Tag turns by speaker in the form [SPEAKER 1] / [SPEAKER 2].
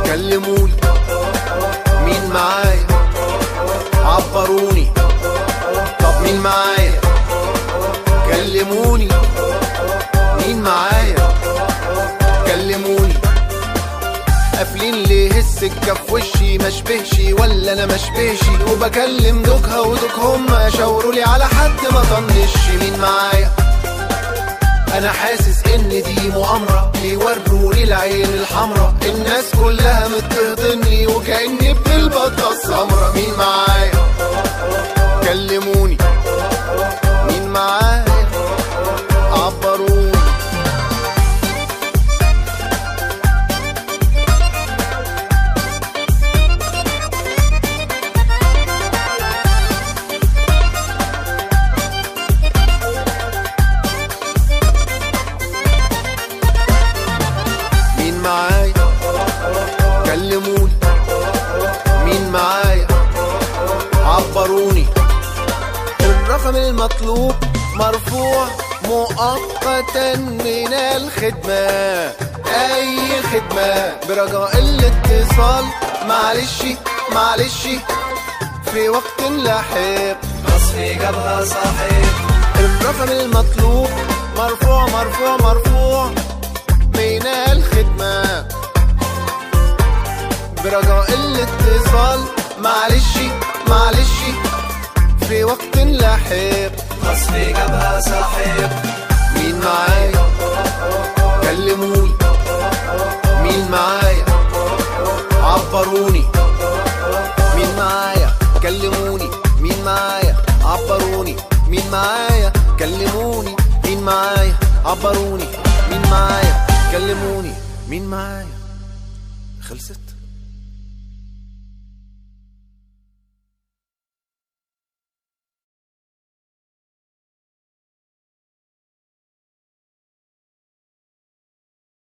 [SPEAKER 1] كلموني مين معايا عبروني طب مين معايا كلموني مين معايا كلموني قافلين ليه السكة في وشي مشبهش ولا انا مشبهش وبكلم دوكها ودوك هما شاوروا لي على حد ما طنش مين معايا انا حاسس ان دي مؤامرة بيوروني العين الحمرا الناس كلها متهضني وكأني ابن البطة السمرا مين معايا كلموني مين معايا عبروني مين معايا كلموني مين معايا عبروني الرقم المطلوب مرفوع مؤقتا من الخدمة أي خدمة برجاء الاتصال معلش معلش في وقت لاحق
[SPEAKER 2] مصري جابها صاحب
[SPEAKER 1] الرقم المطلوب مرفوع مرفوع مرفوع من الخدمة برجاء الاتصال معلش معلش في وقت لاحق
[SPEAKER 2] مصري جابها صاحب
[SPEAKER 1] مين معايا كلموني مين معايا عبروني مين معايا كلموني مين معايا عبروني مين معايا كلموني مين معايا عبروني مين معايا كلموني مين معايا خلصت